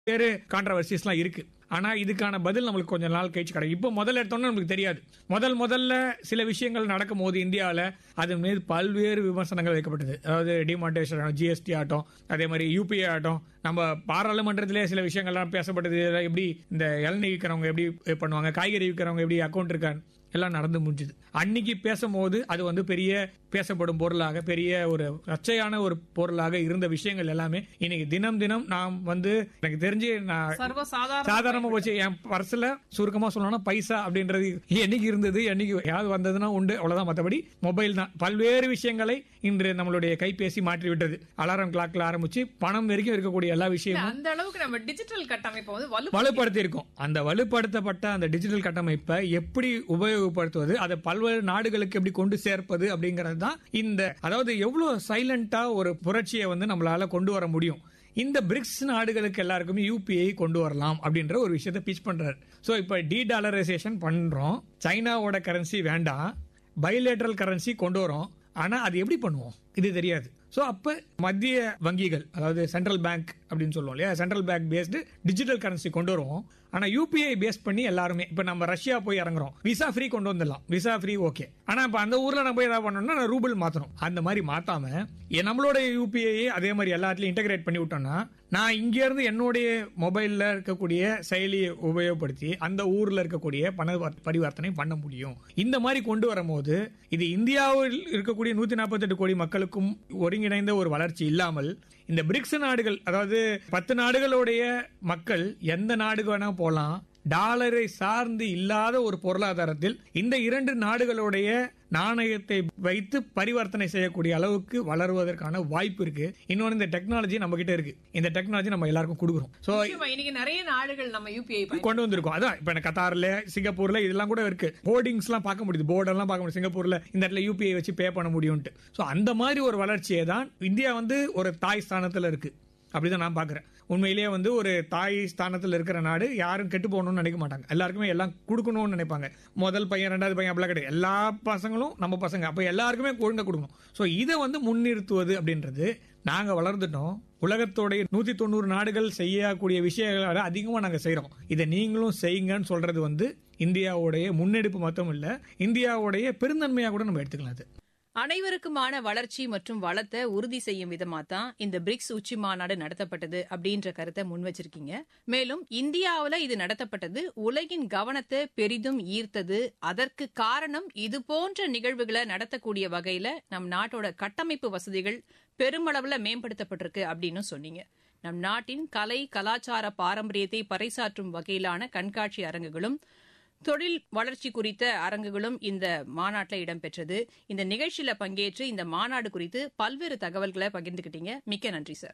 வேறு கான்ட்ரவர்சிஸ்லாம் இருக்கு ஆனா இதுக்கான பதில் நம்மளுக்கு கொஞ்ச நாள் கழிச்சு கிடைக்கும் இப்போ முதல்ல எடுத்தோம்னா நமக்கு தெரியாது முதல் முதல்ல சில விஷயங்கள் நடக்கும் போது இந்தியாவில் அதன் மீது பல்வேறு விமர்சனங்கள் வைக்கப்பட்டது அதாவது டிமானிட்டேஷன் ஜிஎஸ்டி ஆகட்டும் அதே மாதிரி யூபிஐ ஆகட்டும் நம்ம பாராளுமன்றத்திலே சில விஷயங்கள்லாம் பேசப்பட்டது இதெல்லாம் எப்படி இந்த இளநீ விற்கிறவங்க எப்படி பண்ணுவாங்க காய்கறி விற்கிறவங்க எப்படி அக்கௌண்ட் இருக்கான்னு எல்லாம் நடந்து முடிஞ்சுது அன்னைக்கு பேசும்போது அது வந்து பெரிய பேசப்படும் பொருளாக பெரிய ஒரு சர்ச்சையான ஒரு பொருளாக இருந்த விஷயங்கள் எல்லாமே இன்னைக்கு தினம் தினம் நாம் வந்து எனக்கு தெரிஞ்சு நான் சர்வசாதாரண சாதாரணமா போச்சு என் பர்ஸ்ல சுருக்கமா சொல்லணும்னா பைசா அப்படின்றது என்னைக்கு இருந்தது என்னைக்கு யாவது வந்ததுன்னா உண்டு அவ்வளவுதான் மற்றபடி மொபைல் தான் பல்வேறு விஷயங்களை இன்று நம்மளுடைய கைபேசி மாற்றி விட்டது அலாரம் கிளாக்ல ஆரம்பிச்சு பணம் வரைக்கும் இருக்கக்கூடிய எல்லா விஷயமும் அந்த அளவுக்கு நம்ம டிஜிட்டல் கட்டமைப்பை வந்து வலு வலுப்படுத்தி இருக்கும் அந்த வலுப்படுத்தப்பட்ட அந்த டிஜிட்டல் கட்டமைப்பை எப்படி உபயோகப்படுத்துவது அதை பல்வேறு நாடுகளுக்கு எப்படி கொண்டு சேர்ப்பது அப்படிங்கிறது தான் இந்த அதாவது எவ்வளவு சைலண்டா ஒரு புரட்சியை வந்து நம்மளால கொண்டு வர முடியும் இந்த பிரிக்ஸ் நாடுகளுக்கு எல்லாருக்குமே யூபிஐ கொண்டு வரலாம் அப்படின்ற ஒரு விஷயத்தை பிச் பண்றாரு ஸோ இப்போ டி டாலரைசேஷன் பண்றோம் சைனாவோட கரன்சி வேண்டாம் பைலேட்டரல் கரன்சி கொண்டு வரோம் ஆனா அது எப்படி பண்ணுவோம் இது தெரியாது ஸோ அப்ப மத்திய வங்கிகள் அதாவது சென்ட்ரல் பேங்க் அப்படின்னு சொல்லுவோம் இல்லையா central bank based digital currency கொண்டு வருவோம் ஆனா யூபிஐ பேஸ் பண்ணி எல்லாருமே இப்ப நம்ம ரஷ்யா போய் இறங்குறோம் விசா ஃப்ரீ கொண்டு வந்துடலாம் விசா ஃப்ரீ ஓகே ஆனா இப்ப அந்த ஊர்ல நம்ம போய் ஏதாவது பண்ணணும்னா நான் ரூபிள் மாத்தணும் அந்த மாதிரி மாத்தாம எ- நம்மளோட யூபிஐ அதே மாதிரி எல்லாத்துலயும் இன்டகிரேட் பண்ணி விட்டோம்னா நான் இங்க இருந்து என்னுடைய மொபைல்ல இருக்கக்கூடிய செயலியை உபயோகப்படுத்தி அந்த ஊர்ல இருக்கக்கூடிய பண வர்த்த- பரிவர்த்தனை பண்ண முடியும் இந்த மாதிரி கொண்டு வரும்போது இது இந்தியாவில் இருக்கக்கூடிய நூத்தி நாற்பத்தெட்டு கோடி மக்களுக்கும் ஒருங்கிணைந்த ஒரு வளர்ச்சி இல்லாமல் இந்த பிரிக்ஸ் நாடுகள் அதாவது பத்து நாடுகளுடைய மக்கள் எந்த நாடுக்கு வேணா போலாம் டாலரை சார்ந்து இல்லாத ஒரு பொருளாதாரத்தில் இந்த இரண்டு நாடுகளுடைய நாணயத்தை வைத்து பரிவர்த்தனை செய்யக்கூடிய அளவுக்கு வளருவதற்கான வாய்ப்பு இருக்கு இன்னொன்று இந்த டெக்னாலஜி நம்ம கிட்ட இருக்கு இந்த டெக்னாலஜி நம்ம எல்லாருக்கும் கொடுக்குறோம் சோ நிச்சயமா, இன்னைக்கு நிறைய நாடுகள் நம்ம யூபிஐ கொண்டு வந்திருக்கோம் அதான் இப்ப எனக்கு கத்தார்ல சிங்கப்பூர்ல இதெல்லாம் கூட இருக்கு போர்டிங்ஸ் எல்லாம் பார்க்க முடியுது போர்டெல்லாம் பார்க்க முடியும் சிங்கப்பூர்ல இந்த இடத்துல யூபிஐ வச்சு பே பண்ண முடியும்ட்டு சோ அந்த மாதிரி ஒரு வளர்ச்சியை தான் இந்தியா வந்து ஒரு தாய் ஸ்தானத்துல இருக்கு அப்படிதான் நான் பாக்குறேன் உண்மையிலேயே வந்து ஒரு தாய் ஸ்தானத்தில் இருக்கிற நாடு யாரும் கெட்டு போகணும்னு நினைக்க மாட்டாங்க எல்லாருக்குமே எல்லாம் கொடுக்கணும்னு நினைப்பாங்க முதல் பையன் ரெண்டாவது பையன் அப்படிலாம் கிடையாது எல்லா பசங்களும் நம்ம பசங்க அப்ப எல்லாருக்குமே ஒழுங்கா கொடுக்கணும் ஸோ இதை வந்து முன்னிறுத்துவது அப்படின்றது நாங்க வளர்ந்துட்டோம் உலகத்தோடைய நூத்தி தொண்ணூறு நாடுகள் செய்யக்கூடிய விஷயங்களை அதிகமா நாங்க செய்றோம் இதை நீங்களும் செய்யுங்கன்னு சொல்றது வந்து இந்தியாவுடைய முன்னெடுப்பு மட்டும் இல்ல இந்தியாவுடைய பெருந்தன்மையா கூட நம்ம எடுத்துக்கலாம் அது அனைவருக்குமான வளர்ச்சி மற்றும் வளத்தை உறுதி செய்யும் விதமா தான் இந்த பிரிக்ஸ் உச்சி மாநாடு நடத்தப்பட்டது அப்படின்ற கருத்தை முன் வச்சிருக்கீங்க மேலும் இந்தியாவுல இது நடத்தப்பட்டது உலகின் கவனத்தை பெரிதும் ஈர்த்தது அதற்கு காரணம் இது போன்ற நிகழ்வுகளை நடத்தக்கூடிய வகையில நம் நாட்டோட கட்டமைப்பு வசதிகள் பெருமளவுல மேம்படுத்தப்பட்டிருக்கு அப்படின்னு சொன்னீங்க நம் நாட்டின் கலை கலாச்சார பாரம்பரியத்தை பறைசாற்றும் வகையிலான கண்காட்சி அரங்குகளும் தொழில் வளர்ச்சி குறித்த அரங்குகளும் இந்த மாநாட்டில் இடம்பெற்றது இந்த நிகழ்ச்சியில பங்கேற்று இந்த மாநாடு குறித்து பல்வேறு தகவல்களை பகிர்ந்துக்கிட்டீங்க மிக்க நன்றி சார்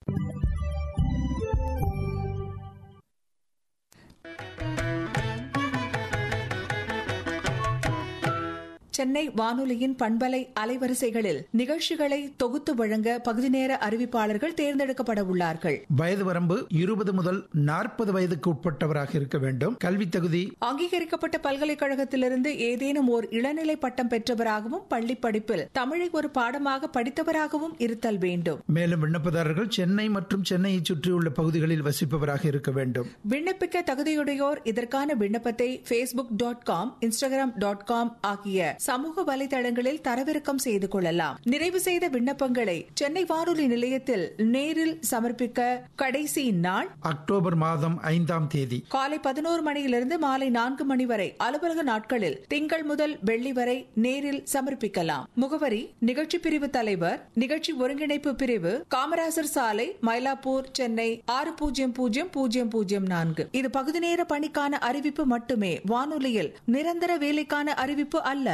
சென்னை வானொலியின் பண்பலை அலைவரிசைகளில் நிகழ்ச்சிகளை தொகுத்து வழங்க பகுதி நேர அறிவிப்பாளர்கள் தேர்ந்தெடுக்கப்பட உள்ளார்கள் வயது வரம்பு இருபது முதல் நாற்பது வயதுக்கு உட்பட்டவராக இருக்க வேண்டும் கல்வி தகுதி அங்கீகரிக்கப்பட்ட பல்கலைக்கழகத்திலிருந்து ஏதேனும் ஓர் இளநிலை பட்டம் பெற்றவராகவும் பள்ளி படிப்பில் தமிழை ஒரு பாடமாக படித்தவராகவும் இருத்தல் வேண்டும் மேலும் விண்ணப்பதாரர்கள் சென்னை மற்றும் சென்னையை சுற்றியுள்ள பகுதிகளில் வசிப்பவராக இருக்க வேண்டும் விண்ணப்பிக்க தகுதியுடையோர் இதற்கான விண்ணப்பத்தை Facebook dot com Instagram dot com ஆகிய சமூக வலைதளங்களில் தரவிறக்கம் செய்து கொள்ளலாம் நிறைவு செய்த விண்ணப்பங்களை சென்னை வானொலி நிலையத்தில் நேரில் சமர்ப்பிக்க கடைசி நாள் அக்டோபர் மாதம் ஐந்தாம் தேதி காலை பதினோரு மணியிலிருந்து மாலை நான்கு மணி வரை அலுவலக நாட்களில் திங்கள் முதல் வெள்ளி வரை நேரில் சமர்ப்பிக்கலாம் முகவரி நிகழ்ச்சி பிரிவு தலைவர் நிகழ்ச்சி ஒருங்கிணைப்பு பிரிவு காமராசர் சாலை மயிலாப்பூர் சென்னை ஆறு பூஜ்ஜியம் பூஜ்ஜியம் பூஜ்ஜியம் பூஜ்ஜியம் நான்கு இது பகுதி நேர பணிக்கான அறிவிப்பு மட்டுமே வானொலியில் நிரந்தர வேலைக்கான அறிவிப்பு அல்ல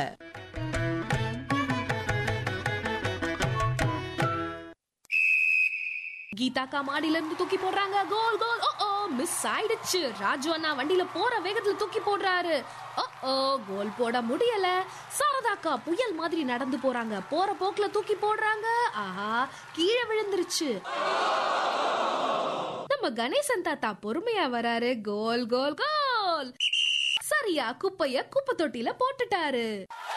கீதாக்கா மாடியில இருந்து தூக்கி போடுறாங்க கோல் கோல் ஓ ஓ மிஸ் ஆயிடுச்சு ராஜு அண்ணா வண்டியில போற வேகத்துல தூக்கி போடுறாரு ஓ ஓ கோல் போட முடியல சாரதாக்கா புயல் மாதிரி நடந்து போறாங்க போற போக்குல தூக்கி போடுறாங்க ஆஹா கீழே விழுந்துருச்சு நம்ம கணேசன் தாத்தா பொறுமையா வராரு கோல் கோல் கோல் சரியா குப்பைய குப்பை தொட்டில போட்டுட்டாரு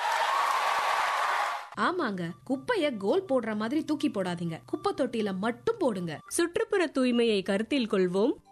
ஆமாங்க குப்பைய கோல் போடுற மாதிரி தூக்கி போடாதீங்க குப்பை தொட்டில மட்டும் போடுங்க சுற்றுப்புற தூய்மையை கருத்தில் கொள்வோம்